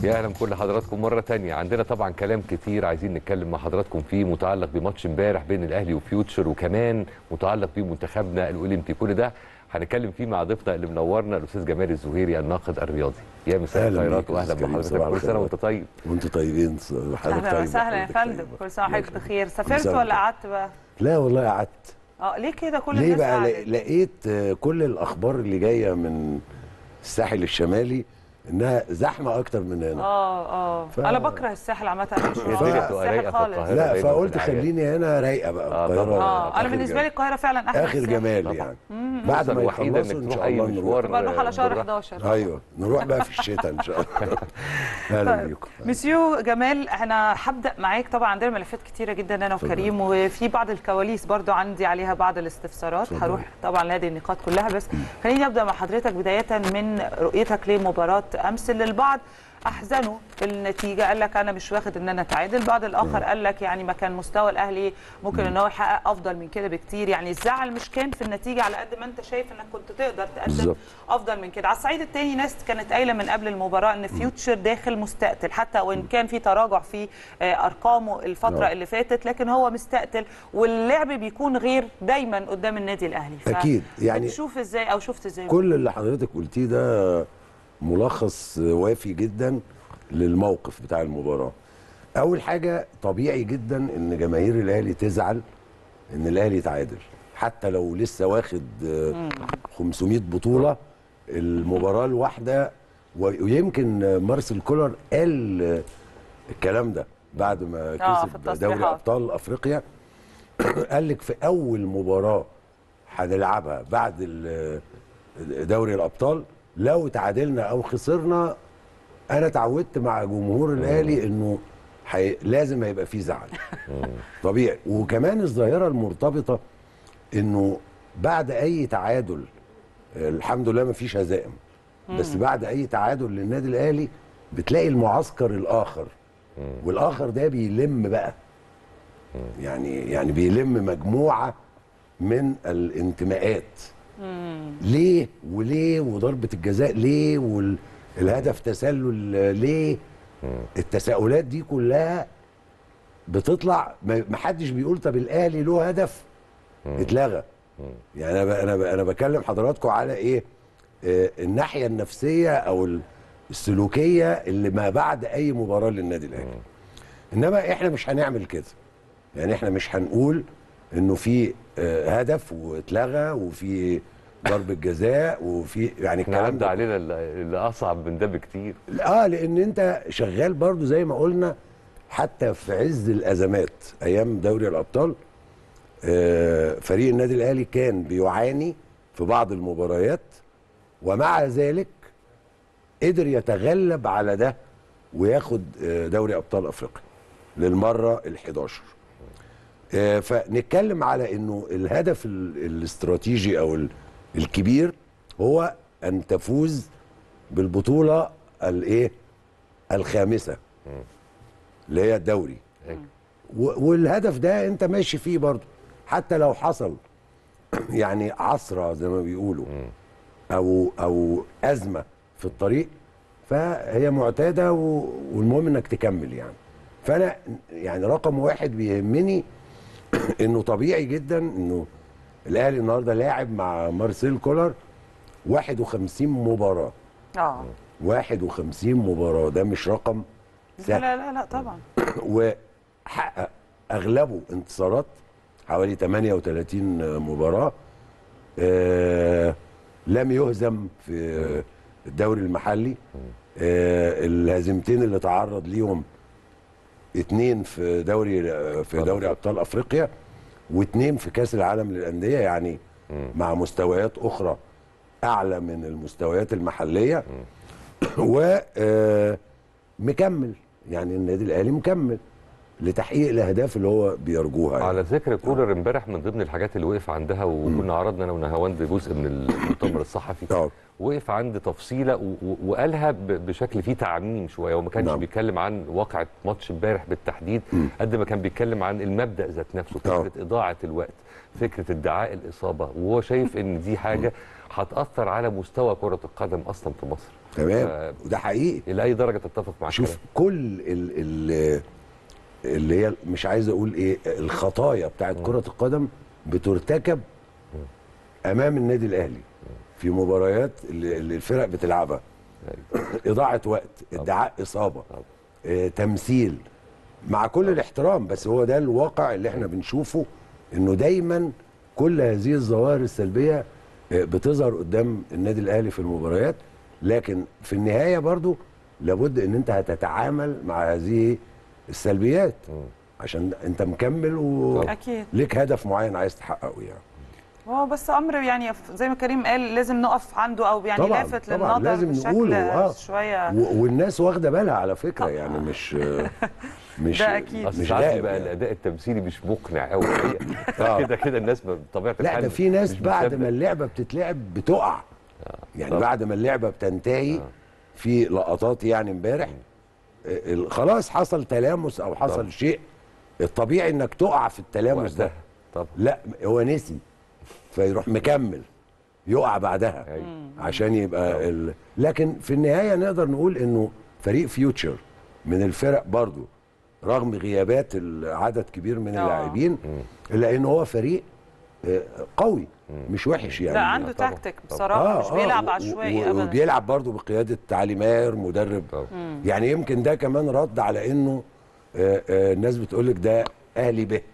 يا اهلا بكل حضراتكم مره تانية عندنا طبعا كلام كتير عايزين نتكلم مع حضراتكم فيه متعلق بماتش امبارح بين الاهلي وفيوتشر وكمان متعلق بمنتخبنا الاولمبي كل ده هنتكلم فيه مع ضيفنا اللي منورنا الاستاذ جمال الزهيري الناقد الرياضي يا مساء أهلا الخيرات بيك يا واهلا أستاذ كريم. بحضرتك صباح كل سنه الخير. وانت طيب وانتوا طيبين حضرتك اهلا طيب وسهلا يا حضرتك فندم طيبة. كل سنه وحضرتك بخير سافرت سنة ولا وحضرتك. قعدت بقى؟ لا والله قعدت اه ليه كده كل ليه الناس بقى قعدت؟ ل- لقيت آه، كل الاخبار اللي جايه من الساحل الشمالي انها زحمه اكتر من هنا اه اه ف- انا بكره الساحل عامه أنا مش هي من الدنيا عشاق بتبقى رايقة الساحل في خالص القاهرة. لا دايماً فقلت في الأعياد. خليني هنا رايقه بقى آه، القاهره طبعاً. اه انا آخر بالنسبه جمال. لي القاهره فعلا احلى اخر الساحل. جمال طبعاً. يعني بعد ما الوحيده يخلصوا انك ان تروح شاء اي الله نروح مشوار بقى نروح على شهر بالراحة. 11 ايوه نروح بقى في الشتاء ان شاء الله اهلا طيب بيكم مسيو جمال انا هبدا معاك طبعا عندنا ملفات كتيره جدا انا اتفضل. وكريم وفي بعض الكواليس برضو عندي عليها بعض الاستفسارات اتفضل. هروح طبعا لهذه النقاط كلها بس خليني ابدا مع حضرتك بدايه من رؤيتك لمباراه امس اللي البعض احزنوا بالنتيجه قال لك انا مش واخد ان انا اتعادل البعض الاخر قال لك يعني ما كان مستوى الاهلي ممكن ان هو يحقق افضل من كده بكتير يعني الزعل مش كان في النتيجه على قد ما انت شايف انك كنت تقدر تقدم بالظبط. افضل من كده على الصعيد الثاني ناس كانت قايله من قبل المباراه ان فيوتشر داخل مستقتل حتى وان كان في تراجع في آه، ارقامه الفتره نعم. اللي فاتت لكن هو مستقتل واللعب بيكون غير دايما قدام النادي الاهلي ف- أكيد. يعني بتشوف ازاي او شفت ازاي كل اللي حضرتك قلتيه ده ملخص وافي جدا للموقف بتاع المباراة أول حاجة طبيعي جدا إن جماهير الأهلي تزعل إن الأهلي يتعادل حتى لو لسه واخد آه، 500 بطولة المباراة الواحدة و- ويمكن مارسيل كولر قال آه، الكلام ده بعد ما آه، في كسب دوري التصريحات. أبطال أفريقيا قال لك في أول مباراة هنلعبها بعد ال- دوري الابطال لو تعادلنا او خسرنا انا اتعودت مع جمهور الاهلي انه حي... لازم هيبقى فيه زعل طبيعي وكمان الظاهره المرتبطه انه بعد اي تعادل الحمد لله ما فيش هزائم بس بعد اي تعادل للنادي الاهلي بتلاقي المعسكر الاخر والاخر ده بيلم بقى يعني يعني بيلم مجموعه من الانتماءات ليه وليه وضربه الجزاء ليه والهدف تسلل ليه التساؤلات دي كلها بتطلع ما ما حدش بيقول طب الاهلي له هدف اتلغى يعني انا ب- انا ب- انا بكلم حضراتكم على ايه آه، الناحيه النفسيه او ال- السلوكيه اللي ما بعد اي مباراه للنادي الاهلي انما احنا مش هنعمل كده يعني احنا مش هنقول انه في آه، هدف واتلغى وفي ضربه جزاء وفي يعني احنا الكلام عدى ده علينا اللي اللي اصعب من ده بكتير اه لان انت شغال برضو زي ما قلنا حتى في عز الازمات ايام دوري الابطال آه فريق النادي الاهلي كان بيعاني في بعض المباريات ومع ذلك قدر يتغلب على ده وياخد آه دوري ابطال افريقيا للمره ال11 آه فنتكلم على انه الهدف ال- الاستراتيجي او ال- الكبير هو ان تفوز بالبطوله الايه الخامسه اللي هي الدوري أيوة. و- والهدف ده انت ماشي فيه برضه حتى لو حصل يعني عصره زي ما بيقولوا او او ازمه في الطريق فهي معتاده و- والمهم انك تكمل يعني فانا يعني رقم واحد بيهمني انه طبيعي جدا انه الاهلي النهارده لاعب مع مارسيل كولر 51 مباراه اه 51 مباراه ده مش رقم لا سهل لا لا, لا طبعا وحقق اغلبه انتصارات حوالي 38 مباراه آه لم يهزم في الدوري المحلي آه الهزيمتين اللي تعرض ليهم اتنين في دوري في دوري ابطال افريقيا واتنين في كاس العالم للانديه يعني مع مستويات اخرى اعلى من المستويات المحليه ومكمل يعني النادي الاهلي مكمل لتحقيق الاهداف اللي هو بيرجوها يعني. على ذكر كولر امبارح من ضمن الحاجات اللي وقف عندها وكنا عرضنا انا ونهاوند جزء من المؤتمر الصحفي اه وقف عند تفصيله و- و- وقالها ب- بشكل فيه تعميم شويه وما كانش نعم. بيتكلم عن واقعه ماتش امبارح بالتحديد قد ما كان بيتكلم عن المبدا ذات نفسه فكره اضاعه الوقت فكره ادعاء الاصابه وهو شايف ان دي حاجه هتاثر على مستوى كره القدم اصلا في مصر تمام ف- وده حقيقي الى اي درجه تتفق مع شوف الكلام؟ كل ال ال اللي هي مش عايز اقول ايه الخطايا بتاعت كرة القدم بترتكب امام النادي الاهلي في مباريات اللي اللي الفرق بتلعبها اضاعة وقت ادعاء اصابة آه، تمثيل مع كل الاحترام بس هو ده الواقع اللي احنا بنشوفه انه دايما كل هذه الظواهر السلبية آه، بتظهر قدام النادي الاهلي في المباريات لكن في النهاية برضو لابد ان انت هتتعامل مع هذه السلبيات عشان انت مكمل أكيد. وليك هدف معين عايز تحققه يعني هو بس امر يعني زي ما كريم قال لازم نقف عنده او يعني طبعاً، لافت طبعاً، للنظر لازم بشكل نقوله، آه. شويه و- والناس واخده بالها على فكره طبعاً. يعني مش مش ده أكيد. اصل مش ساعات دائم بيبقى يعني. الاداء التمثيلي مش مقنع قوي آه. كده كده الناس بطبيعه لا الحال ده في ناس مش بعد بتصدق. ما اللعبه بتتلعب بتقع يعني طبعاً. بعد ما اللعبه بتنتهي في لقطات يعني امبارح آه، ال- خلاص حصل تلامس او حصل طبعاً. شيء الطبيعي انك تقع في التلامس ده وقتها. طبعا لا هو نسي فيروح مكمل يقع بعدها أيوة. عشان يبقى ال... لكن في النهايه نقدر نقول انه فريق فيوتشر من الفرق برضو رغم غيابات عدد كبير من آه. اللاعبين الا ان هو فريق آه، قوي مش وحش يعني لا عنده طبعاً. تكتيك طبعاً. بصراحه مش بيلعب و- عشوائي و- ابدا وبيلعب برضه بقياده علي ماهر مدرب طبعاً. يعني يمكن ده كمان رد على انه آه، آه، الناس بتقول لك ده اهلي به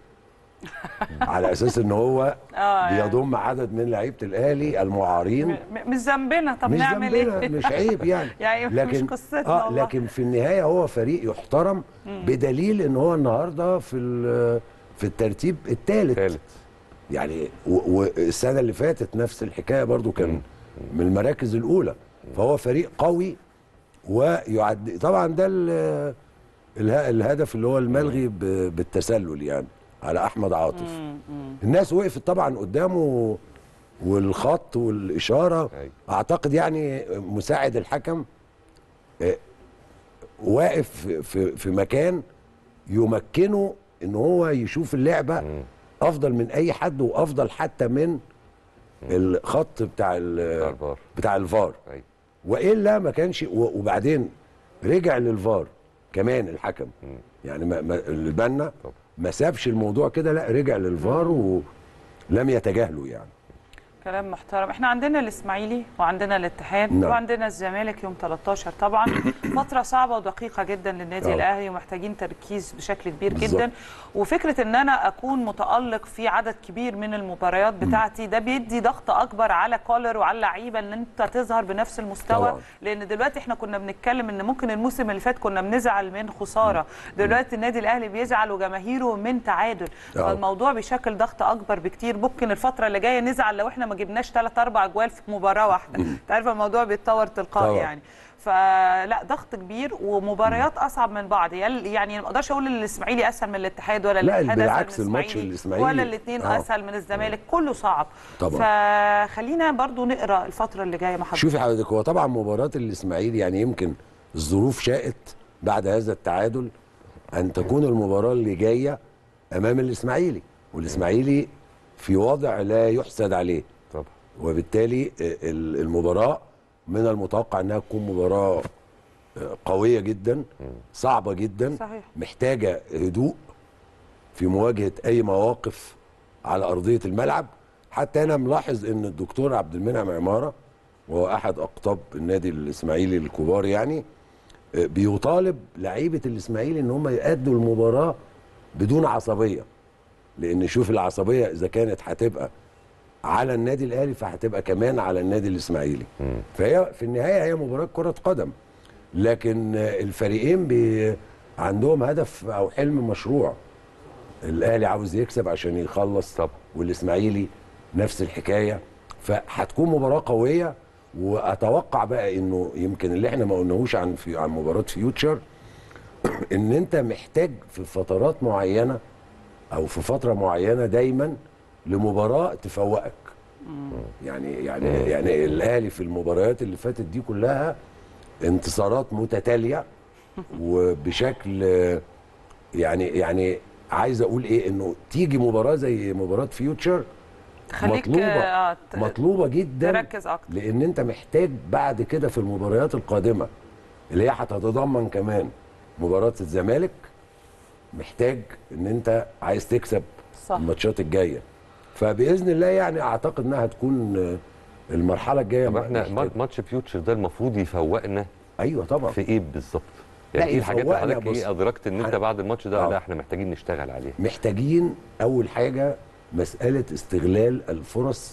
على اساس ان هو آه، يعني. بيضم عدد من لعيبه الاهلي المعارين م- مش ذنبنا طب مش نعمل ذنبنا ايه مش عيب يعني يعني مش قصتنا اه والله. لكن في النهايه هو فريق يحترم بدليل ان هو النهارده في ال- في الترتيب الثالث ثالث يعني و- والسنه اللي فاتت نفس الحكايه برضو كان من المراكز الاولى فهو فريق قوي ويعد طبعا ده ال- اله- الهدف اللي هو الملغي ب- بالتسلل يعني على احمد عاطف الناس وقفت طبعا قدامه والخط والاشاره أيوة. اعتقد يعني مساعد الحكم آه، واقف في- في في مكان يمكنه ان هو يشوف اللعبه افضل من اي حد وافضل حتى من الخط بتاع ال- الفار. بتاع الفار أيوة. والا ما كانش و- وبعدين رجع للفار كمان الحكم يعني ما ما البنا طبعا. ما سابش الموضوع كده لا رجع للفار ولم يتجاهله يعني كلام محترم احنا عندنا الاسماعيلي وعندنا الاتحاد نعم. وعندنا الزمالك يوم 13 طبعا فتره صعبه ودقيقه جدا للنادي آه. الاهلي ومحتاجين تركيز بشكل كبير بالظبط. جدا وفكره ان انا اكون متالق في عدد كبير من المباريات بتاعتي ده بيدي ضغط اكبر على كولر وعلى اللعيبه ان انت تظهر بنفس المستوى طبعاً. لان دلوقتي احنا كنا بنتكلم ان ممكن الموسم اللي فات كنا بنزعل من خساره دلوقتي النادي الاهلي بيزعل وجماهيره من تعادل آه. فالموضوع بيشكل ضغط اكبر بكتير ممكن الفتره اللي جايه نزعل لو احنا ما جبناش ثلاث اربع اجوال في مباراه واحده انت عارف الموضوع بيتطور تلقائي طبعاً. يعني فلا ضغط كبير ومباريات اصعب من بعض يل- يعني ما اقدرش اقول ان الاسماعيلي اسهل من الاتحاد ولا لا، الاتحاد بالعكس، اسهل من الماتش الإسماعيلي- ولا الاثنين آه. اسهل من الزمالك كله صعب طبعاً. فخلينا برضو نقرا الفتره اللي جايه مع حضرتك شوفي حضرتك هو طبعا مباراة الإسماعيلي يعني يمكن الظروف شاءت بعد هذا التعادل أن تكون المباراة اللي جاية أمام الإسماعيلي والإسماعيلي في وضع لا يحسد عليه طبعا وبالتالي ال- المباراة من المتوقع أنها تكون مباراة قوية جدا صعبة جدا صحيح. محتاجة هدوء في مواجهة أي مواقف على أرضية الملعب حتى أنا ملاحظ أن الدكتور عبد المنعم عمارة وهو أحد أقطاب النادي الإسماعيلي الكبار يعني آه، بيطالب لعيبة الإسماعيلي أن هم يأدوا المباراة بدون عصبية لأن شوف العصبية إذا كانت هتبقى على النادي الاهلي فهتبقى كمان على النادي الاسماعيلي فهي في النهايه هي مباراه كره قدم لكن آه، الفريقين بي عندهم هدف او حلم مشروع الاهلي عاوز يكسب عشان يخلص طبعا. والاسماعيلي نفس الحكايه فهتكون مباراه قويه واتوقع بقى انه يمكن اللي احنا ما قلناهوش عن في عن مباراه فيوتشر ان انت محتاج في فترات معينه او في فتره معينه دايما لمباراه تفوقك يعني يعني يعني الاهلي في المباريات اللي فاتت دي كلها انتصارات متتاليه وبشكل آه، يعني يعني عايز اقول ايه انه تيجي مباراه زي مباراه فيوتشر خليك مطلوبة آه، ت- مطلوبه جدا تركز اكتر لان انت محتاج بعد كده في المباريات القادمه اللي هي هتتضمن كمان مباراه الزمالك محتاج ان انت عايز تكسب صح الماتشات الجايه فباذن الله يعني اعتقد انها هتكون آه، المرحله الجايه طب احنا محتاج- ما- ماتش فيوتشر ده المفروض يفوقنا ايوه طبعا في ايه بالظبط؟ لا، يعني ايه الحاجات اللي يفوقنا حضرتك بص. ايه ادركت ان انت أنا- بعد الماتش ده آه. لا احنا محتاجين نشتغل عليه محتاجين اول حاجه مساله استغلال الفرص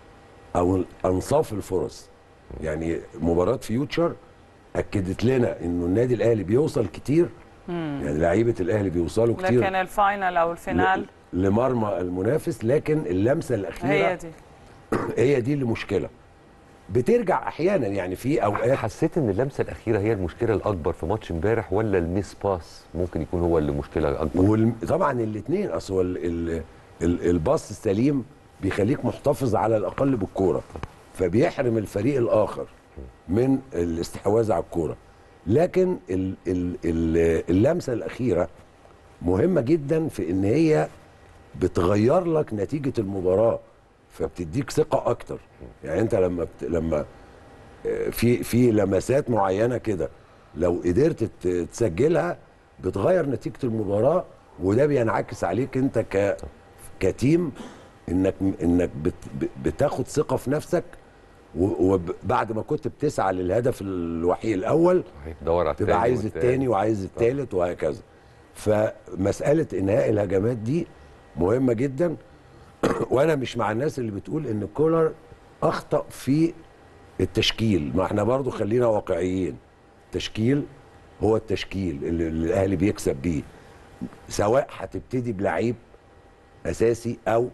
او انصاف الفرص يعني مباراه فيوتشر اكدت لنا انه النادي الاهلي بيوصل كتير يعني لعيبه الاهلي بيوصلوا كتير لكن الفاينل او الفينال ل- لمرمى المنافس لكن اللمسه الاخيره هي دي هي دي اللي مشكله بترجع احيانا يعني في اوقات حسيت ان اللمسه الاخيره هي المشكله الاكبر في ماتش امبارح ولا الميس باس ممكن يكون هو اللي مشكله اكبر وطبعا الاثنين اصل هو ال- ال- ال- الباص السليم بيخليك محتفظ على الاقل بالكوره فبيحرم الفريق الاخر من الاستحواذ على الكوره لكن ال ال ال اللمسه الاخيره مهمه جدا في ان هي بتغير لك نتيجه المباراه فبتديك ثقه اكتر يعني انت لما بت لما آه، في في لمسات معينه كده لو قدرت ت- تسجلها بتغير نتيجه المباراه وده بينعكس عليك انت ك كتيم انك انك بت بتاخد ثقه في نفسك و- وبعد ما كنت بتسعى للهدف الوحيد الاول دور على تبقى عايز التاني وعايز التالت وهكذا فمساله انهاء الهجمات دي مهمه جدا وانا مش مع الناس اللي بتقول ان كولر اخطا في التشكيل ما احنا برضو خلينا واقعيين التشكيل هو التشكيل اللي اللي الاهلي بيكسب بيه سواء هتبتدي بلعيب اساسي او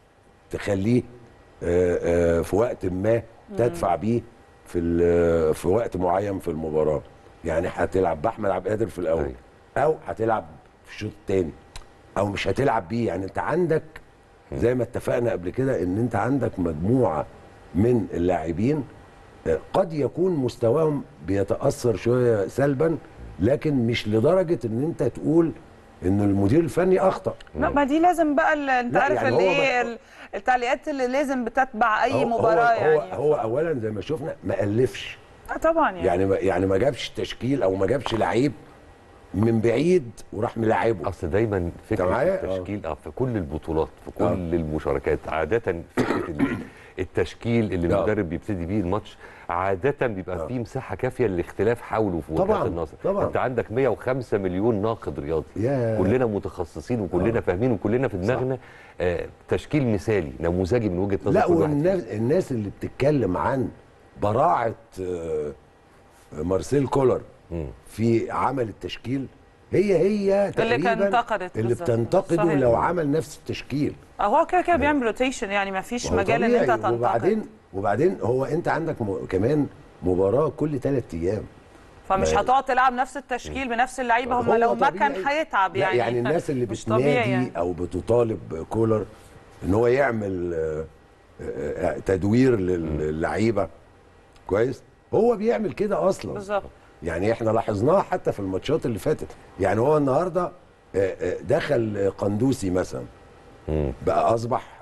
تخليه آه، آه، في وقت ما تدفع بيه في ال- في وقت معين في المباراه يعني هتلعب باحمد عبد القادر في الاول أيوة. او هتلعب في الشوط الثاني او مش هتلعب بيه يعني انت عندك زي ما اتفقنا قبل كده ان انت عندك مجموعه من اللاعبين آه، قد يكون مستواهم بيتاثر شويه سلبا لكن مش لدرجه ان انت تقول ان المدير الفني اخطا لا ما دي لازم بقى ال- انت لا، عارف يعني اللي هو ايه ما- ال- التعليقات اللي لازم بتتبع اي هو- مباراه هو يعني هو, هو اولا زي ما شفنا ما الفش آه طبعا يعني, يعني ما يعني ما جابش تشكيل او ما جابش لعيب من بعيد وراح ملاعبه اصل دايما فكره معايا؟ التشكيل اه في كل البطولات في كل آه. المشاركات عاده فكره ال- التشكيل اللي آه. المدرب بيبتدي بيه الماتش عاده بيبقى آه. فيه مساحه كافيه للاختلاف حوله في طبعاً، وجهات النظر طبعاً. انت عندك 105 مليون ناقد رياضي يا كلنا متخصصين وكلنا آه. فاهمين وكلنا في دماغنا آه تشكيل مثالي نموذجي من وجهه نظر لا كل واحد والناس الناس اللي بتتكلم عن براعه آه، مارسيل كولر مم. في عمل التشكيل هي هي اللي كان تقريبا انتقدت اللي بالظبط. بتنتقده صحيح. لو عمل نفس التشكيل آه، هو كده كده بيعمل روتيشن يعني ما فيش ما هو مجال ان انت طبيعي. تنتقد وبعدين وبعدين هو انت عندك م... كمان مباراه كل ثلاث ايام فمش ما- هتقعد تلعب نفس التشكيل بنفس اللعيبه هم هو لو ما كان طبيعي. هيتعب لا يعني يعني الناس اللي مش طبيعي بتنادي يعني. او بتطالب كولر ان هو يعمل آه، آه، آه، تدوير للعيبه كويس هو بيعمل كده اصلا بالظبط يعني احنا لاحظناها حتى في الماتشات اللي فاتت يعني هو النهارده آه، آه، دخل قندوسي مثلا مم. بقى اصبح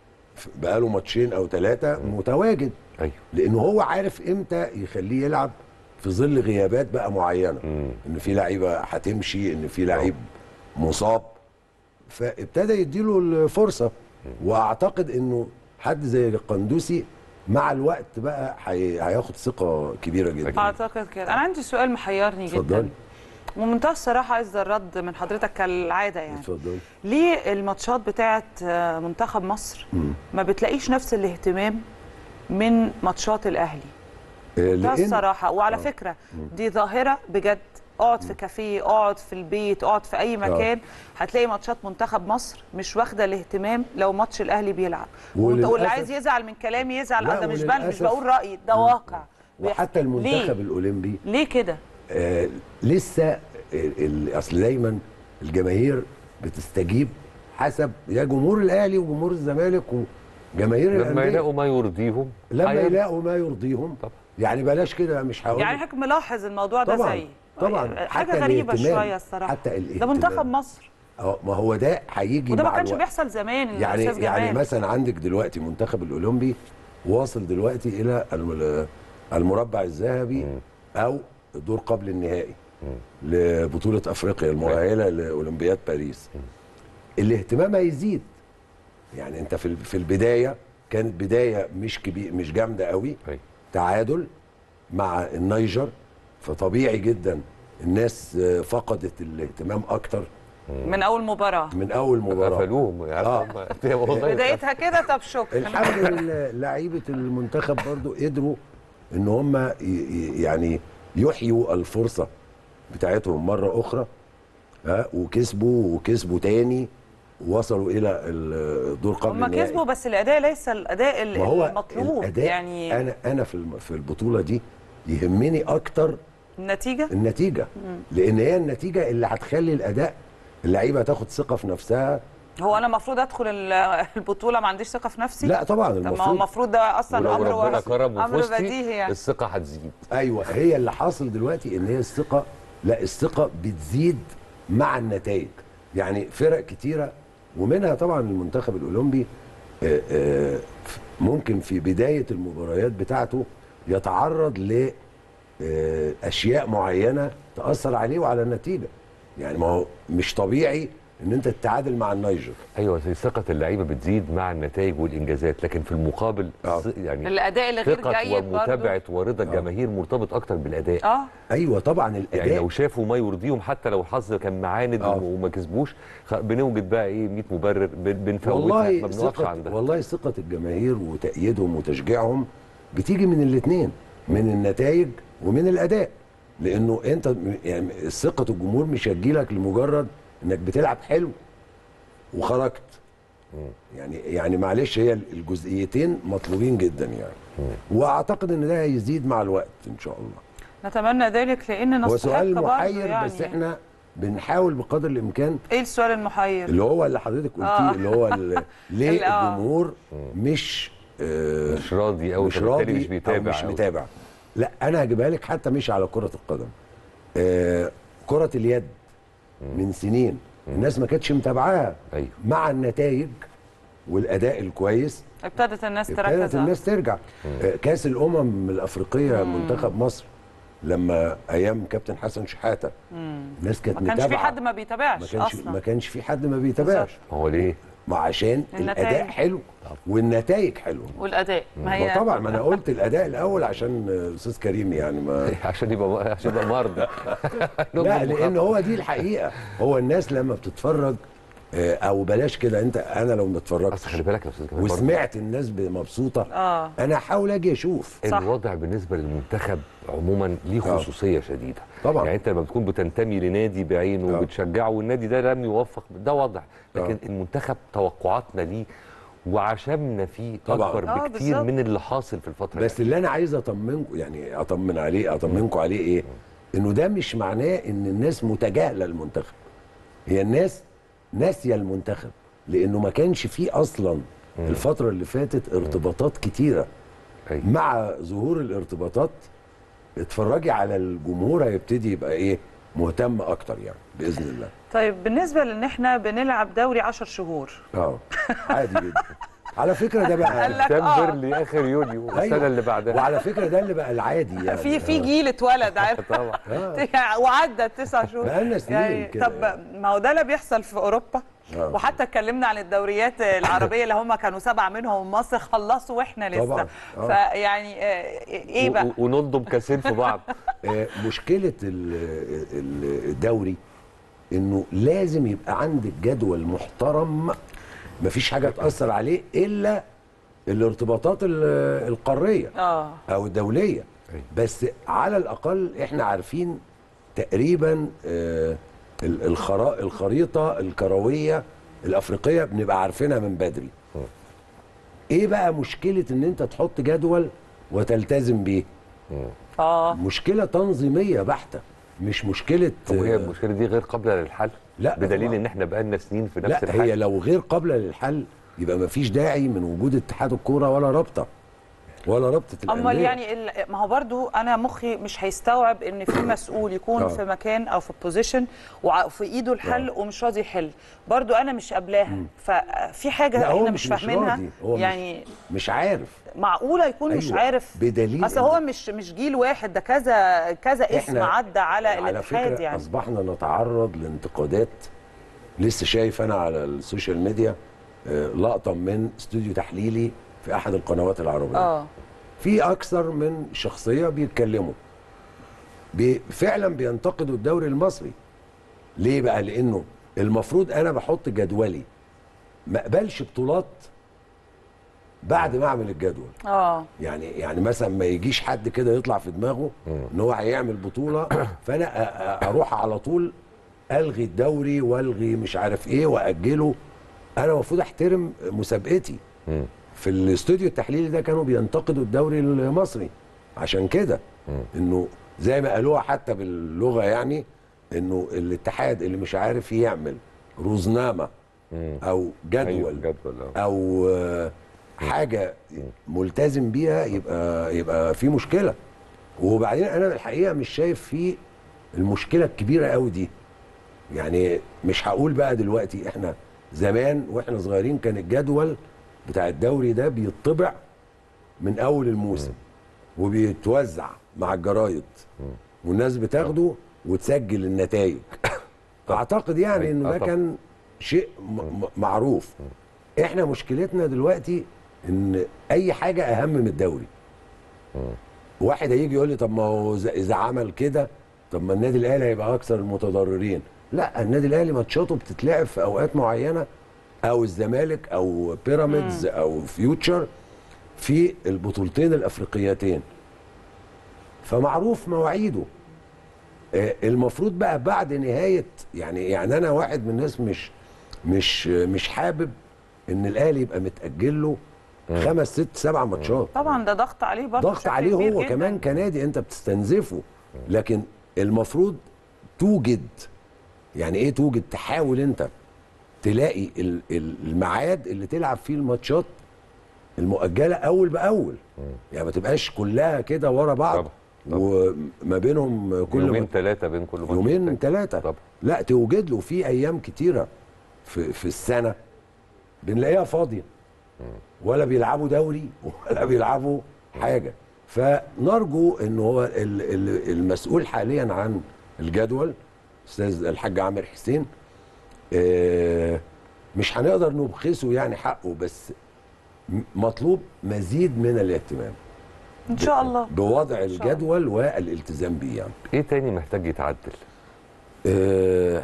بقى له ماتشين او ثلاثه متواجد ايوه لانه هو عارف امتى يخليه يلعب في ظل غيابات بقى معينه مم. ان في لعيبه هتمشي ان في لعيب مصاب فابتدى يديله الفرصه واعتقد انه حد زي القندوسي مع الوقت بقى هي- هياخد ثقه كبيره جدا اعتقد كده انا عندي سؤال محيرني جدا اتفضلي. ومنتهى الصراحه عايز الرد من حضرتك كالعاده يعني اتفضل ليه الماتشات بتاعه آه، منتخب مصر ما بتلاقيش نفس الاهتمام من ماتشات الاهلي ده الصراحه وعلى فكره دي ظاهره بجد اقعد في كافيه اقعد في البيت اقعد في اي مكان هتلاقي ماتشات منتخب مصر مش واخده الاهتمام لو ماتش الاهلي بيلعب واللي وللأسف- عايز يزعل من كلامي يزعل لا، انا مش بل مش وللأسف- بقول رايي ده واقع وحتى المنتخب ليه؟ الاولمبي ليه كده آه لسه ال- ال- اصل دايما الجماهير بتستجيب حسب يا جمهور الاهلي وجمهور الزمالك وجماهير لما الانديه يلاقوا ما يرضيهم لما هيعمل. يلاقوا ما يرضيهم طبعا. يعني بلاش كده مش هقول يعني حضرتك ملاحظ الموضوع ده طبعاً، زي طبعاً. حاجه حتى غريبه الاهتمام. شويه الصراحه حتى ده الاهتمام. منتخب مصر اه ما هو ده هيجي وده ما مع كانش الوقت. بيحصل زمان يا يعني أستاذ يعني جمال. مثلا عندك دلوقتي منتخب الاولمبي واصل دلوقتي الى الم- المربع الذهبي او دور قبل النهائي لبطوله افريقيا المؤهله لاولمبياد باريس الاهتمام هيزيد يعني انت في في البدايه كانت بدايه مش كبير مش جامده قوي أيوة. تعادل مع النيجر فطبيعي جدا الناس آه، فقدت الاهتمام اكتر من اول مباراه من اول مباراه قفلوهم يعني آه. هم- والله بدايتها كده طب شكرا الحمد لله لعيبه المنتخب برضو قدروا ان هم ي- ي- يعني يحيوا الفرصه بتاعتهم مره اخرى ها وكسبوا وكسبوا تاني وصلوا الى الدور قبل هم النهائي. كسبوا بس الاداء ليس الاداء ال- ما هو المطلوب الأداء يعني انا انا في الم- في البطوله دي يهمني اكتر النتيجه النتيجه لان هي النتيجه اللي هتخلي الاداء اللعيبه تاخد ثقه في نفسها هو انا المفروض ادخل ال- البطوله ما عنديش ثقه في نفسي لا طبعا طب ما هو المفروض المفروض ده اصلا ولو امر ربنا و- كرم امر وفزتي بديهي يعني الثقه هتزيد ايوه هي اللي حاصل دلوقتي ان هي الثقه لا الثقه بتزيد مع النتائج يعني فرق كتيره ومنها طبعا المنتخب الاولمبي آه، آه، ممكن في بدايه المباريات بتاعته يتعرض ل آه، اشياء معينه تاثر عليه وعلى النتيجه يعني ما هو مش طبيعي ان انت تتعادل مع النيجر ايوه زي ثقه اللعيبه بتزيد مع النتائج والانجازات لكن في المقابل آه. ث- يعني الاداء اللي غير ثقه جيد ومتابعه برضه ورضا الجماهير مرتبط اكتر بالاداء اه ايوه طبعا الاداء يعني لو شافوا ما يرضيهم حتى لو الحظ كان معاند آه. وما كسبوش خ- بنوجد بقى ايه 100 مبرر بن- بنفوتها ما والله بنوقفش ثقة عندها والله ثقة الجماهير وتأييدهم وتشجيعهم بتيجي من الاثنين من النتائج ومن الأداء لأنه أنت م- يعني ثقة الجمهور مش هتجيلك لمجرد إنك بتلعب حلو وخرجت يعني يعني معلش هي الجزئيتين مطلوبين جدا يعني واعتقد ان ده هيزيد مع الوقت ان شاء الله نتمنى ذلك لان هو نستحق سؤال برضه محير يعني بس احنا بنحاول بقدر الامكان ايه السؤال المحير اللي هو اللي حضرتك قلتيه آه. اللي هو ال- ليه ال- آه. الجمهور مش آه مش راضي قوي مش فبالتالي راضي مش بيتابع أو مش أوي. متابع لا انا هجيبها لك حتى مش على كره القدم آه كره اليد من سنين الناس ما كانتش متابعاها أيوة. مع النتائج والاداء الكويس ابتدت الناس ابتدت تركز على- الناس ترجع آه كاس الامم الافريقيه منتخب مصر لما ايام كابتن حسن شحاته الناس كانت ما كانش متابعه في حد ما بيتابعش ما كانش اصلا ما كانش في حد ما بيتابعش ما هو ليه؟ ما عشان النتائج. الاداء حلو والنتائج حلوه والاداء ما ما هي طبعا ما انا قلت الاداء الاول عشان الاستاذ كريم يعني ما عشان يبقى عشان يبقى مرضى لا لان هو دي الحقيقه هو الناس لما بتتفرج آه، او بلاش كده انت انا لو ما اصل خلي اتفرجتش بالك يا استاذ كمال برضه وسمعت الناس مبسوطه اه انا احاول اجي اشوف صح. الوضع بالنسبه للمنتخب عموما ليه آه. خصوصيه شديده طبعا. يعني انت لما بتكون بتنتمي لنادي بعينه آه. وبتشجعه والنادي ده لم يوفق ده وضع لكن آه. المنتخب توقعاتنا ليه وعشمنا فيه طبعا. اكبر آه، بكتير بالظبط. من اللي حاصل في الفتره بس اللي انا عايز اطمنكم يعني اطمن عليه اطمنكم عليه ايه انه ده مش معناه ان الناس متجاهله المنتخب هي الناس ناسيه المنتخب لانه ما كانش فيه اصلا الفتره اللي فاتت ارتباطات كتيره أيوة. مع ظهور الارتباطات اتفرجي على الجمهور هيبتدي يبقى ايه مهتم اكتر يعني باذن الله طيب بالنسبه لان احنا بنلعب دوري 10 شهور اه عادي جدا على فكره ده قال بقى لك آه. سبتمبر لاخر يونيو السنه أيوة. اللي بعدها وعلى فكره ده اللي بقى العادي يعني في في جيل اتولد عارف طبعا وعدى التسع شهور بقالنا سنين كده طب يعني. ما هو ده اللي بيحصل في اوروبا آه. وحتى اتكلمنا عن الدوريات العربيه اللي هم كانوا سبعه منهم مصر خلصوا واحنا لسه طبعاً. آه. فيعني آه، ايه بقى و- و- ونضم كاسين في بعض آه، مشكله ال- ال- الدوري انه لازم يبقى عندك جدول محترم مفيش حاجه تاثر عليه الا الارتباطات ال- القاريه اه او الدوليه أيوة. بس على الاقل احنا عارفين تقريبا آه، ال- الخرا- الخريطه الكرويه الافريقيه بنبقى عارفينها من بدري ايه بقى مشكله ان انت تحط جدول وتلتزم بيه اه مشكله تنظيميه بحته مش مشكله وهي المشكله دي غير قابله للحل لا بدليل طبعاً. ان احنا بقالنا سنين في نفس لا الحل هي لو غير قابله للحل يبقى مفيش داعي من وجود اتحاد الكوره ولا رابطه ولا رابطه الانديه امال يعني ال- ما هو برضو انا مخي مش هيستوعب ان في مسؤول يكون آه. في مكان او في بوزيشن وفي ايده الحل ومش راضي يحل برضو انا مش قابلاها ففي حاجه لا، هو احنا مش- مش مش فاهمينها راضي، هو مش- يعني مش عارف معقوله يكون مش أيوة، عارف بدليل اصل إن- هو مش مش جيل واحد ده كذا كذا اسم إحنا عدى على على الاتحاد فكره يعني اصبحنا نتعرض لانتقادات لسه شايف انا على السوشيال ميديا آه، لقطه من استوديو تحليلي في احد القنوات العربيه اه في اكثر من شخصيه بيتكلموا بي فعلا بينتقدوا الدوري المصري ليه بقى لانه المفروض انا بحط جدولي ما اقبلش بطولات بعد ما اعمل الجدول اه يعني يعني مثلا ما يجيش حد كده يطلع في دماغه ان هو هيعمل بطوله فانا أ- أ- اروح على طول الغي الدوري والغي مش عارف ايه واجله انا المفروض احترم مسابقتي مم. في الاستوديو التحليلي ده كانوا بينتقدوا الدوري المصري عشان كده انه زي ما قالوها حتى باللغه يعني انه الاتحاد اللي مش عارف يعمل روزنامه مم. او جدول أيوة، جدول آه. او آه، حاجه ملتزم بيها يبقى يبقى في مشكله وبعدين انا الحقيقه مش شايف في المشكله الكبيره قوي دي يعني مش هقول بقى دلوقتي احنا زمان واحنا صغيرين كان الجدول بتاع الدوري ده بيطبع من اول الموسم وبيتوزع مع الجرايد والناس بتاخده وتسجل النتائج فاعتقد يعني أيوة، انه آه ده طبعا. كان شيء م- م- معروف احنا مشكلتنا دلوقتي ان اي حاجه اهم من الدوري واحد هيجي يقول لي طب ما هو إذا- اذا عمل كده طب ما النادي الاهلي هيبقى اكثر المتضررين لا النادي الاهلي ماتشاته بتتلعب في اوقات معينه او الزمالك او بيراميدز او فيوتشر في البطولتين الافريقيتين فمعروف مواعيده آه، المفروض بقى بعد نهايه يعني يعني انا واحد من الناس مش مش مش حابب ان الاهلي يبقى متاجل له خمس ست سبع ماتشات طبعا ده ضغط عليه برضه ضغط بشكل عليه كبير هو جداً. كمان كنادي انت بتستنزفه لكن المفروض توجد يعني ايه توجد تحاول انت تلاقي ال- ال- الميعاد اللي تلعب فيه الماتشات المؤجله اول باول يعني ما تبقاش كلها كده ورا بعض طبعا، طبعا. وما بينهم كل يومين ما- ثلاثه بين كل ماتش يومين والتاني. ثلاثه طبعا لا توجد له في ايام كتيره في في السنه بنلاقيها فاضيه ولا بيلعبوا دوري ولا بيلعبوا حاجه فنرجو ان هو ال- ال- المسؤول حاليا عن الجدول استاذ الحاج عامر حسين آه، مش هنقدر نبخسه يعني حقه بس م- مطلوب مزيد من الاهتمام ان شاء الله بوضع شاء الله. الجدول والالتزام بيه يعني ايه تاني محتاج يتعدل آه،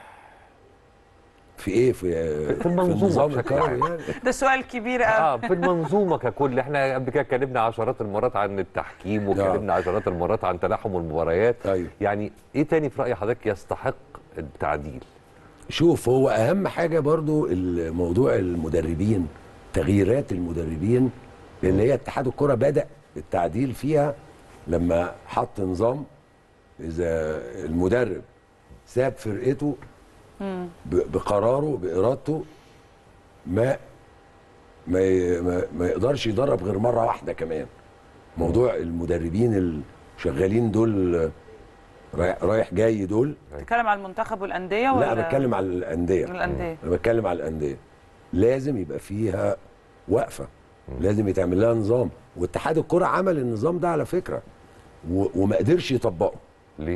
في ايه في في المنظومة النظام بشكل الكروي عام. يعني ده سؤال كبير قوي اه في المنظومه ككل احنا قبل كده اتكلمنا عشرات المرات عن التحكيم واتكلمنا عشرات المرات عن تلاحم المباريات أيوة. يعني ايه تاني في راي حضرتك يستحق التعديل شوف هو اهم حاجه برضو الموضوع المدربين تغييرات المدربين لان هي اتحاد الكره بدا التعديل فيها لما حط نظام اذا المدرب ساب فرقته ب- بقراره بارادته ما ما ي- ما, ما يقدرش يدرب غير مره واحده كمان موضوع المدربين اللي شغالين دول رايح, رايح جاي دول بتتكلم على المنتخب والانديه ولا لا بتكلم على الانديه الانديه انا بتكلم على الانديه لازم يبقى فيها وقفه لازم يتعمل لها نظام واتحاد الكره عمل النظام ده على فكره و- وما قدرش يطبقه ليه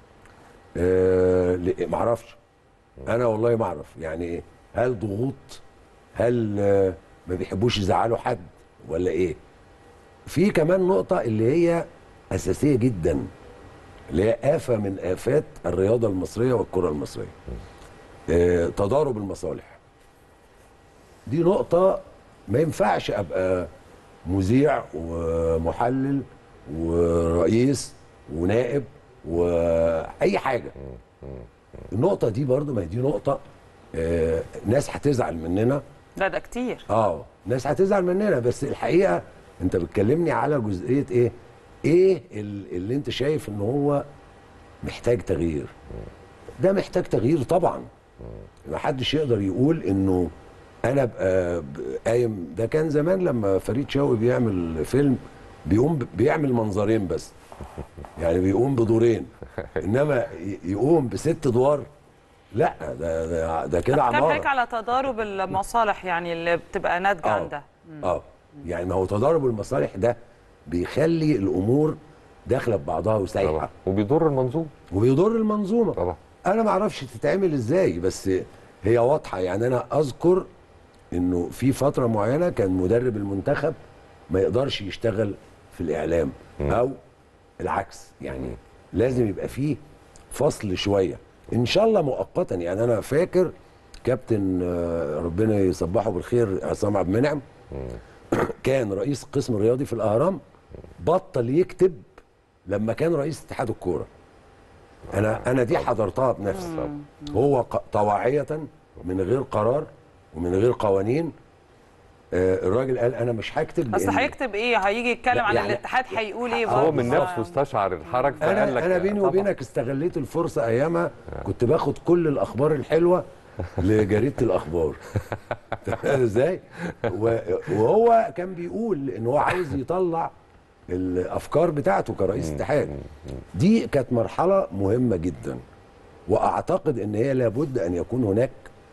آه ما اعرفش انا والله ما اعرف يعني إيه؟ هل ضغوط هل آه ما بيحبوش يزعلوا حد ولا ايه في كمان نقطه اللي هي اساسيه جدا اللي هي آفة من آفات الرياضة المصرية والكرة المصرية آه تضارب المصالح دي نقطة ما ينفعش أبقى مذيع ومحلل ورئيس ونائب وأي حاجة النقطة دي برضو ما هي دي نقطة آه ناس هتزعل مننا لا ده كتير اه ناس هتزعل مننا بس الحقيقه انت بتكلمني على جزئيه ايه ايه ال- اللي انت شايف ان هو محتاج تغيير ده محتاج تغيير طبعا ما حدش يقدر يقول انه انا ابقى ب- قايم ده كان زمان لما فريد شوقي بيعمل فيلم بيقوم ب- بيعمل منظرين بس يعني بيقوم بدورين انما ي- يقوم بست ادوار لا ده ده, ده كده كان عماره هيك على تضارب المصالح يعني اللي بتبقى ناتجه عن ده اه يعني ما هو تضارب المصالح ده بيخلي الامور داخله ببعضها وسايحه طبعا وبيضر المنظومه وبيضر المنظومه طبعا انا ما اعرفش تتعمل ازاي بس هي واضحه يعني انا اذكر انه في فتره معينه كان مدرب المنتخب ما يقدرش يشتغل في الاعلام او العكس يعني لازم يبقى فيه فصل شويه ان شاء الله مؤقتا يعني انا فاكر كابتن آه، ربنا يصبحه بالخير عصام عبد المنعم كان رئيس القسم الرياضي في الاهرام بطل يكتب لما كان رئيس اتحاد الكوره انا انا دي حضرتها بنفسي هو ق- طواعيه من غير قرار ومن غير قوانين آه، الراجل قال انا مش هكتب اصل لأن هيكتب ايه هيجي يتكلم لا، عن يعني- الاتحاد هيقول ايه هو برضه؟ من آه. نفسه استشعر الحرج فقال انا لك انا بيني طبعاً. وبينك استغليت الفرصه ايامها كنت باخد كل الاخبار الحلوه لجريده الاخبار فاهم ازاي و- وهو كان بيقول ان هو عايز يطلع الافكار بتاعته كرئيس اتحاد دي كانت مرحله مهمه جدا واعتقد ان هي لابد ان يكون هناك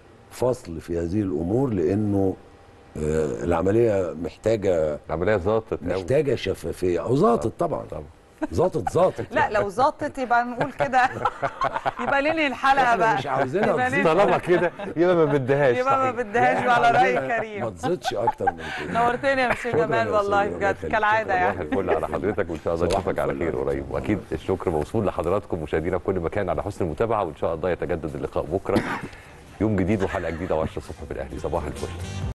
فصل في هذه الامور لانه آه، العمليه محتاجه العمليه ظبطت قوي محتاجه شفافيه او ظابطت طبعا طبعا ظابطت ظابطت لا لو ظبطت يبقى نقول كده يبقى ننهي الحلقه احنا بقى مش عاوزينها يبقى تزيد. ننهي- طالما كده يبقى ما بدهاش يبقى ما صحيح. بدهاش لا، على راي عاوزينها كريم ما تزيدش اكتر من كده نورتني يا مسيو شكراً جمال يا والله أستاذ، الله بجد يخليك. كالعاده صباح يعني الفل على حضرتك وان شاء الله صباح نشوفك على الفل خير عليك. قريب واكيد الشكر موصول لحضراتكم مشاهدينا في كل مكان على حسن المتابعه وان شاء الله يتجدد اللقاء بكره يوم جديد وحلقه جديده و10 الصبح بالاهلي صباح الفل